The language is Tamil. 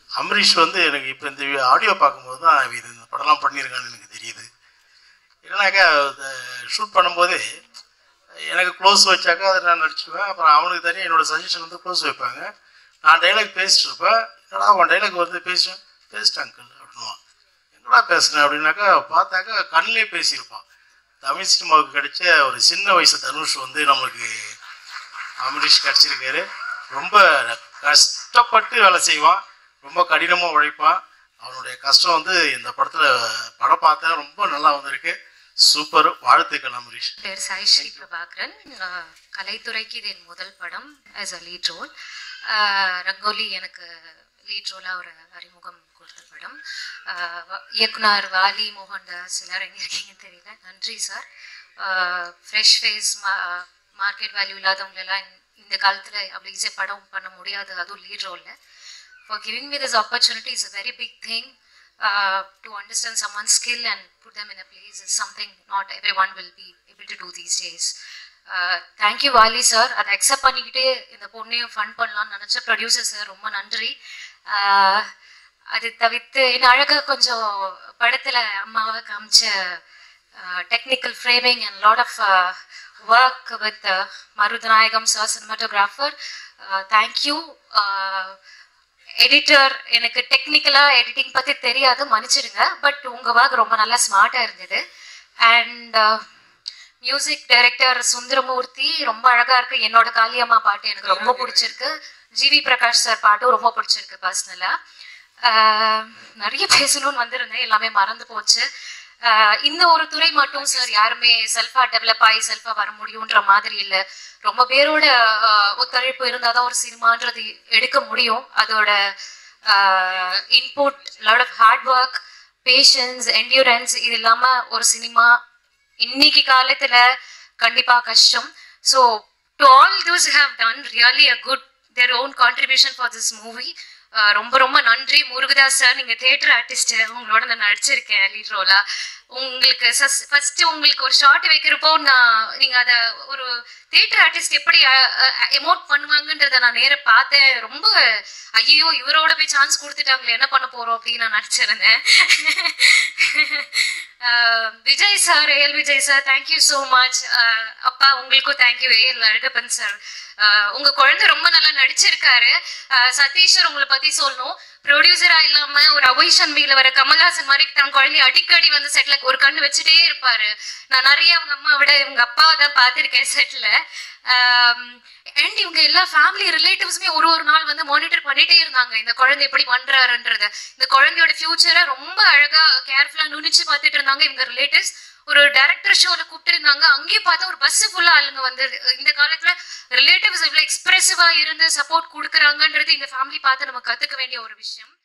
அம்பரீஷ் வந்து எனக்கு இப்போ இந்த ஆடியோ பார்க்கும்போது தான் இது இந்த படம்லாம் பண்ணியிருக்கான்னு எனக்கு தெரியுது என்னன்னாக்கா ஷூட் பண்ணும்போது எனக்கு க்ளோஸ் வச்சாக்கா அதை நான் நடிச்சுக்குவேன் அப்புறம் அவனுக்கு தனியாக என்னோட சஜஷன் வந்து க்ளோஸ் வைப்பாங்க நான் டைலாக் பேசிட்டு இருப்பேன் என்னடா அவன் டைலாக் வந்து பேசுவேன் பேசிட்டேன் அங்கிள் அப்படின்வான் என்னடா பேசுனேன் அப்படின்னாக்கா பார்த்தாக்கா கண்ணிலே பேசியிருப்பான் தமிழ் சினிமாவுக்கு கிடைச்ச ஒரு சின்ன வயசு தனுஷ் வந்து நம்மளுக்கு அமரீஷ் கிடச்சிருக்காரு ரொம்ப கஷ்டப்பட்டு வேலை செய்வான் ரொம்ப கடினமாக உழைப்பான் அவனுடைய கஷ்டம் வந்து இந்த படத்தில் படம் பார்த்தேன் ரொம்ப நல்லா வந்திருக்கு சூப்பர் வாழ்த்துக்கள் அமரீஷ் பேர் சாய்ஸ்ரீ பிரபாகரன் அஹ், கலைத்துறைக்கு இது என் முதல் படம் as a lead role Rangoli எனக்கு லீட் ரோலாக ஒரு அறிமுகம் கொடுத்த படம் அஹ், வ- இயக்குனர் வாலி மோகன்தாஸ் எல்லாரும் எங்கே இருக்கீங்கன்னு தெரியல நன்றி sir fresh face market value இல்லாதவங்களெல்லாம் இந்த- இந்த காலத்தில் அவ்வளோ ஈஸியாக படம் பண்ண முடியாது அதுவும் லீட் ரோலில் for giving me this opportunity is a very big thing. Uh, to understand someone's skill and put them in a place is something not everyone will be able to do these days. Uh, thank you Vaali sir அதை அக்செப்ட் பண்ணிக்கிட்டு இந்த பொண்ணையும் ஃபன் பண்ணலாம்னு நினச்ச ப்ரொடியூசர் சார் ரொம்ப நன்றி Uh, அது தவிர்த்து என்ன அழகாக கொஞ்சம் படத்தில் அம்மாவை காமிச்ச technical framing and lot of work with Marudhanayagam sir cinematographer thank you editor எனக்கு டெக்னிக்கலாக எடிட்டிங் பற்றி தெரியாது மன்னிச்சிடுங்க பட் உங்கள் ஒர்க் ரொம்ப நல்லா ஸ்மார்ட்டாக இருந்தது அண்ட் மியூசிக் டைரக்டர் சுந்தரமூர்த்தி ரொம்ப அழகாக இருக்கு என்னோட காளியம்மா பாட்டு எனக்கு ரொம்ப பிடிச்சிருக்கு ஜிவி பிரகாஷ் சார் பாட்டும் ரொம்ப பிடிச்சிருக்கு பர்சனலாக நிறைய பேசணும்னு வந்திருந்தேன் எல்லாமே மறந்து போச்சு ஆஹ் இந்த ஒரு துறை மட்டும் சார் யாருமே செல்ஃபா டெவலப் ஆகி செல்ஃபா வர முடியுன்ற மாதிரி இல்லை ரொம்ப பேரோட ஆஹ் ஒத்துழைப்பு இருந்தால் தான் ஒரு சினிமான்றது எடுக்க முடியும் அதோட input lot of hard work patience endurance இது இல்லாம ஒரு சினிமா இன்னைக்கு காலத்துல கண்டிப்பா கஷ்டம் so to all those have done really a good their own contribution for this movie ரொம்ப ரொம்ப நன்றி முருகதாஸ் சார் நீங்க தியேட்டர் ஆர்டிஸ்ட் உங்களோட நான் நடிச்சிருக்கேன் லீட் ரோலா உங்களுக்கு ஃபர்ஸ்ட் உங்களுக்கு ஒரு ஷார்ட் வைக்கிறப்போ நான் நீங்க அத ஒரு தியேட்டர் ஆர்டிஸ்ட் எப்படி எமோட் பண்ணுவாங்கன்றத நான் நேர பார்த்தேன் ரொம்ப ஐயோ இவரோட போய் சான்ஸ் கொடுத்துட்டாங்களே என்ன பண்ண போறோம் அப்படின்னு நான் நினைச்சிருந்தேன் அஹ் Vijay sir A L Vijay sir thank you so much அப்பா உங்களுக்கும் தேங்க்யூ ஏஎல் அழகப்பன் சார் உங்க குழந்தை ரொம்ப நல்லா நடிச்சிருக்காரு அஹ் சதீஷ் சார் உங்களை பத்தி சொல்லணும் ப்ரொடியூசரா இல்லாம ஒரு அவைஷன் மீல வர கமல்ஹாசன் மாதிரி தன் குழந்தைய அடிக்கடி வந்து செட்ல ஒரு கண்ணு வச்சுட்டே இருப்பாரு நான் நிறைய அவங்க அம்மா விட இவங்க அப்பாவை தான் பார்த்திருக்கேன் செட்ல அண்ட் இவங்க எல்லா ஃபேமிலி ரிலேட்டிவ்ஸுமே ஒரு ஒரு நாள் வந்து மானிட்டர் பண்ணிட்டே இருந்தாங்க இந்த குழந்தை எப்படி பண்றாருன்றத இந்த குழந்தையோட ஃபியூச்சரை ரொம்ப அழகா கேர்ஃபுல்லா நுனிச்சு பார்த்துட்டு இருந்தாங்க இவங்க ரிலேட்டிவ்ஸ் ஒரு டைரக்டர் ஷோல கூப்பிட்டு இருந்தாங்க அங்கேயே பார்த்தா ஒரு பஸ் ஃபுல்லா ஆளுங்க வந்து இந்த காலத்துல ரிலேட்டிவ்ஸ் இவ்வளவு எக்ஸ்பிரசிவா இருந்து சப்போர்ட் கொடுக்குறாங்கன்றது இந்த ஃபேமிலி பார்த்து நம்ம கத்துக்க வேண்டிய ஒரு விஷயம்